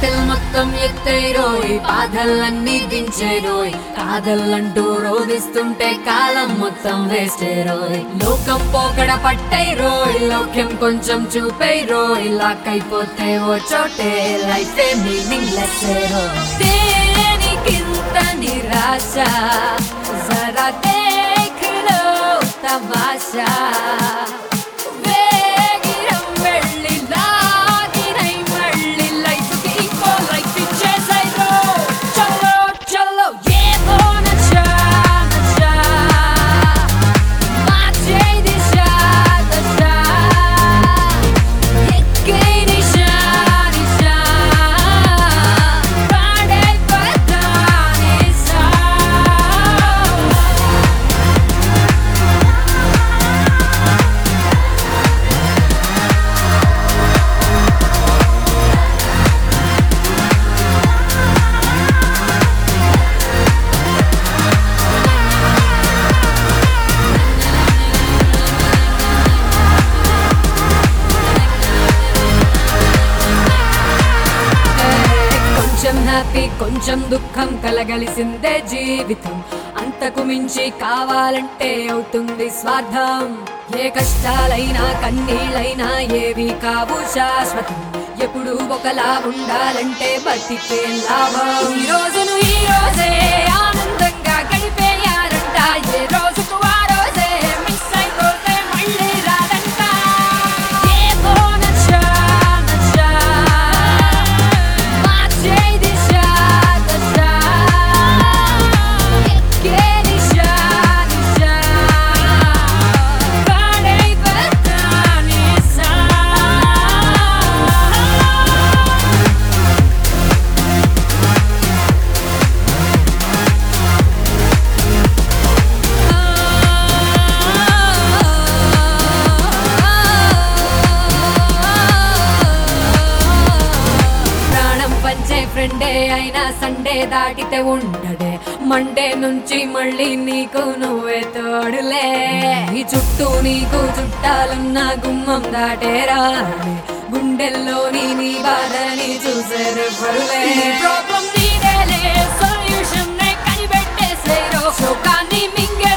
bottle మొత్తం ఎత్తైరోయ్ బాధలన్నీ దించేరోయ్ కాదల్లంటూ రోధిస్తుంటే కాలం మొత్తం వేస్టేరోయ్ లోకం పోకడ పట్టైరోయ్ లోక్యం కొంచెం చూపైరోయ్ లాక్ అయిపోతే ఓ చోటే లైఫ్ మీనింగ్ లెస్ దేనికింత నిరాశ జరా దేఖ్లో తమాషా వేగిరం వెళ్ళి లాగినై మళ్ళీ లైఫ్కి ఇంకో లైఫ్ ఇచ్చేసైరో చలో చలో ఏదో నచ్చా నచ్చా మార్చే దిశ దశ ఎక్కే నిశా నిశా పాడే పదానిసా కొంచెం హ్యాపీ కొంచెం దుఃఖం కలగలిసిందే జీవితం అంతకు మించి కావాలంటే అవుతుంది స్వార్థం ఏ కష్టాలైనా కన్నీళ్ళైనా ఏవి కావు శాశ్వతం ఎప్పుడు ఒకలా ఉండాలంటే బతికే లాభం ఈ రోజును ఈ రోజే ఆనందంగా గడిపేయాలంట ఏ రోజుకు ఆ రోజే మిస్ అయిపోతే మళ్ళీ రాదంట ఏదో నచ్చా నచ్చా మార్చే దిశ దశ ఎక్కే దిశ దిశ పాడే పదానిసా ప్రాణం పంచే ఫ్రెండే అయినా సండే దాటితే ఉండడే మండే నుంచి మళ్ళీ నీకు నువ్వే తోడులే ఈ చుట్టూ నీకు చుట్టాలున్న గుమ్మం దాటేరా గుండెల్లోని నీ బాధని చూసేరెవ్వరులే ప్రాబ్లం నీదేలే సొల్యూషన్ కనిపెట్టేసేరో శోకాన్ని మింగే